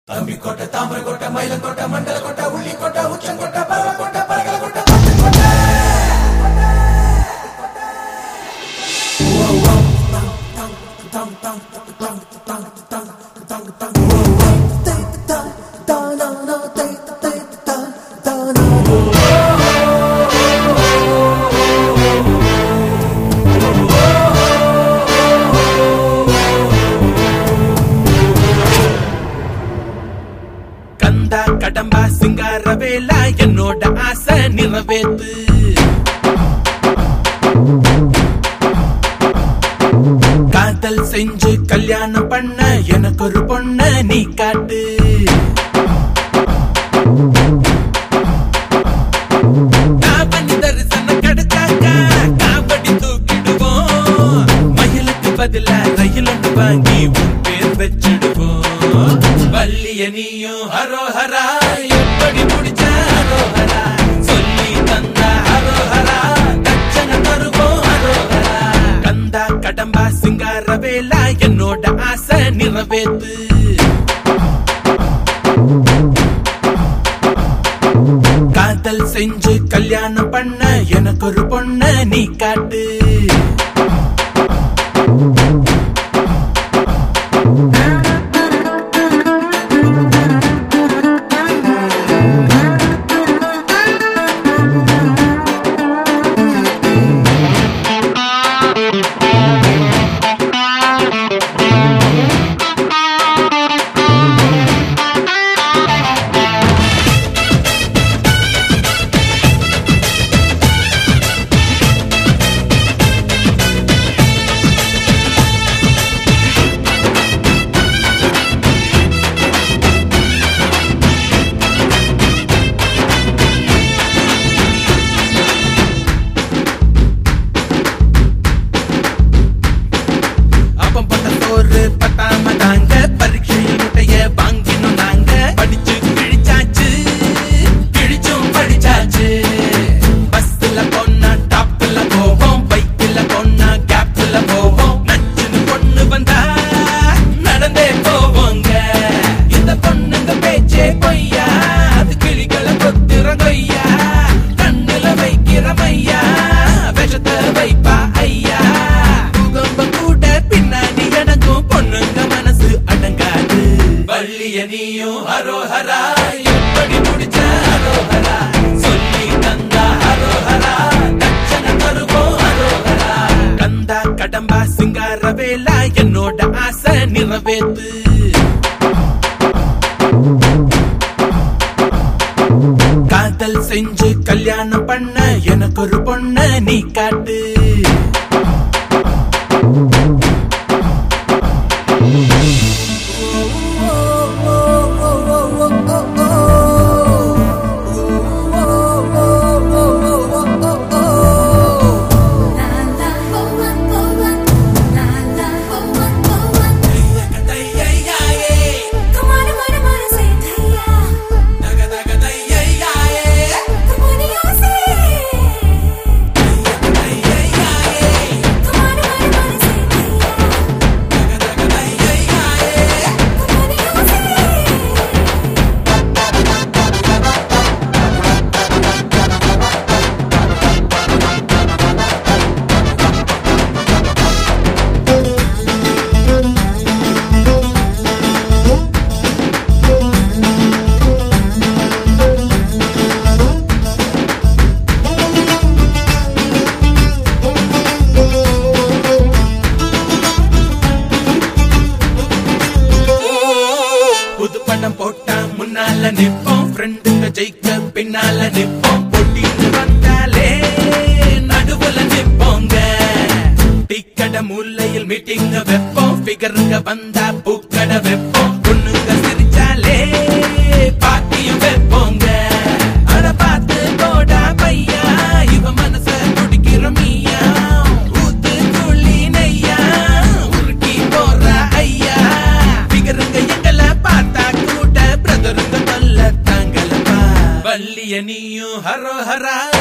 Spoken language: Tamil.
தம்பி கொட்டை தாமரை கொட்டை மயிலம் கொட்டை மண்டல கொட்டை உள்ளி கொட்டை உச்சம் கொட்டை பறவை கொட்டை பறக்கல கொட்டை பட்டு கொட்டை கந்தா கடம்பா சிங்கார வேலா என்னோட ஆசை நிறைவேத்து காதல் செஞ்சு கல்யாணம் பண்ண எனக்கு ஒரு பொண்ண நீ காட்டு காவடி தரிசனம் கிடைச்சாக்கா காவடி தூக்கிடுவோம் மயிலுக்கு பதிலா ரயில் ஒன்று வாங்கி உன் பேர் வச்சிடுவோம் வள்ளிய நீயும் ஹரோஹரா எப்படி முடிச்ச ஹரோஹரா சொல்லி தந்த ஹரோஹரா தட்சண தருவோம் ஹரோஹரா கந்தா கடம்பா சிங்கார வேலா என்னோட ஆசை நிறைவேத்து காதல் செஞ்சு கல்யாணம் பண்ண எனக்கு ஒரு பொண்ண நீ காட்டு அப்பம் பட்ட சோறு பத்தாம நாங்க பரீட்சையில் முட்டைய வாங்கினோம் நாங்க படிச்சு கிழிச்சாச்சு கிழிச்சும் படிச்சாச்சு பஸ்ல பொண்ணா டாப்ல போவோம் பைக்ல பொண்ணா கேப்ல போவோம் நச்சுன்னு பொண்ணு வந்தா நடந்தே போவோங்க இந்த பொண்ணுங்க பேச்சே பொய்யா அது கிளிகளை கொத்துற கொய்யா கண்ணுல வைக்கிற மையா விஷத்தை வைப்பா ஐயா பூகம்பம் கூட பின்னாடி எனக்கும் பொண்ணுங்க மனசு அடங்காது வள்ளிய நீயும் ஹரோஹரா எப்படி முடிச்ச ஹரோஹரா சொல்லி தந்தா ஹரோஹரா தட்சண தருவோம் ஹரோஹரா கந்தா கடம்பா சிங்கார வேலா என்னோட ஆசை நிறைவேத்து காதல் செஞ்சு கல்யாணம் பண்ண எனக்கு ஒரு பொண்ண நீ காட்டு புது படம் போட்டா முன்னால நிப்போம் ஃப்ரெண்டுங்க ஜெயிக்க பின்னால நிப்போம் போட்டின்னு வந்தாலே நடுவுல நிப்போங்க டீக்கடை மூலையில் மீட்டிங்க வைப்போம் ஃபிகருங்க வந்தா பூக்கடை வைப்போம் பொண்ணுங்க சிரிச்சாலே பாட்டியும் வைப்போங்க அட பார்த்து போடா பையா இவ மனச துடிக்கிற மீயா ஊத்து துள்ளி நெய்யா உருக்கி போற ஐயா பிகருங்க எங்களை பார்த்தா கூட பிரதருங்க தொல்ல தாங்கலப்பா வள்ளிய நீயும் ஹரோஹரா